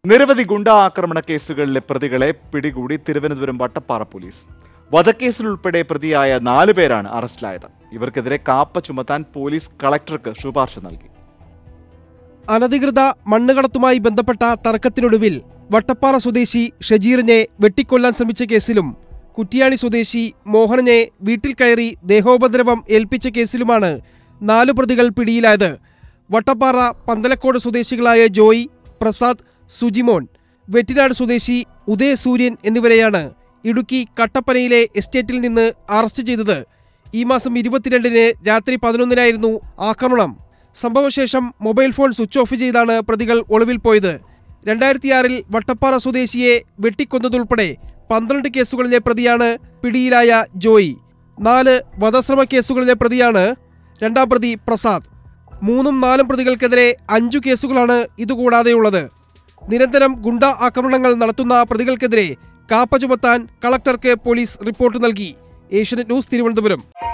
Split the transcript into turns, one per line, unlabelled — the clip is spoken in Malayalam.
നിരവധി ഗുണ്ടാ ആക്രമണ കേസുകളിലെ പ്രതികളെ പിടികൂടി തിരുവനന്തപുരം വട്ടപ്പാറ പോലീസ് വധക്കേസിൽ ഉൾപ്പെടെ പ്രതിയായ നാലു പേരാണ് അറസ്റ്റിലായത് ഇവർക്കെതിരെ കാപ്പ ചുമത്താൻ പോലീസ് കളക്ടർക്ക് ശുപാർശ നൽകി
അനധികൃത മണ്ണുകടത്തുമായി ബന്ധപ്പെട്ട തർക്കത്തിനൊടുവിൽ വട്ടപ്പാറ സ്വദേശി ഷജീറിനെ വെട്ടിക്കൊല്ലാൻ ശ്രമിച്ച കേസിലും കുറ്റിയാണി സ്വദേശി മോഹനനെ വീട്ടിൽ കയറി ദേഹോപദ്രവം ഏൽപ്പിച്ച കേസിലുമാണ് നാലു പ്രതികൾ പിടിയിലായത് വട്ടപ്പാറ പന്തലക്കോട് സ്വദേശികളായ ജോയ് പ്രസാദ് സുജിമോൻ വെറ്റിനാട് സ്വദേശി ഉദയ സൂര്യൻ എന്നിവരെയാണ് ഇടുക്കി കട്ടപ്പനയിലെ എസ്റ്റേറ്റിൽ നിന്ന് അറസ്റ്റ് ചെയ്തത് ഈ മാസം ഇരുപത്തിരണ്ടിന് രാത്രി പതിനൊന്നിനായിരുന്നു ആക്രമണം സംഭവശേഷം മൊബൈൽ ഫോൺ സ്വിച്ച് ഓഫ് ചെയ്താണ് പ്രതികൾ ഒളിവിൽ പോയത് രണ്ടായിരത്തിയാറിൽ വട്ടപ്പാറ സ്വദേശിയെ വെട്ടിക്കൊന്നതുൾപ്പെടെ പന്ത്രണ്ട് കേസുകളിലെ പ്രതിയാണ് പിടിയിലായ ജോയി നാല് വധശ്രമ കേസുകളിലെ പ്രതിയാണ് രണ്ടാം പ്രതി പ്രസാദ് മൂന്നും നാലും പ്രതികൾക്കെതിരെ അഞ്ചു കേസുകളാണ് ഇതുകൂടാതെയുള്ളത് നിരന്തരം ഗുണ്ട ആക്രമണങ്ങൾ നടത്തുന്ന പ്രതികൾക്കെതിരെ കാപ്പ ചുമത്താൻ കളക്ടർക്ക് പോലീസ് റിപ്പോർട്ട് നൽകി ഏഷ്യനെറ്റ് ന്യൂസ് തിരുവനന്തപുരം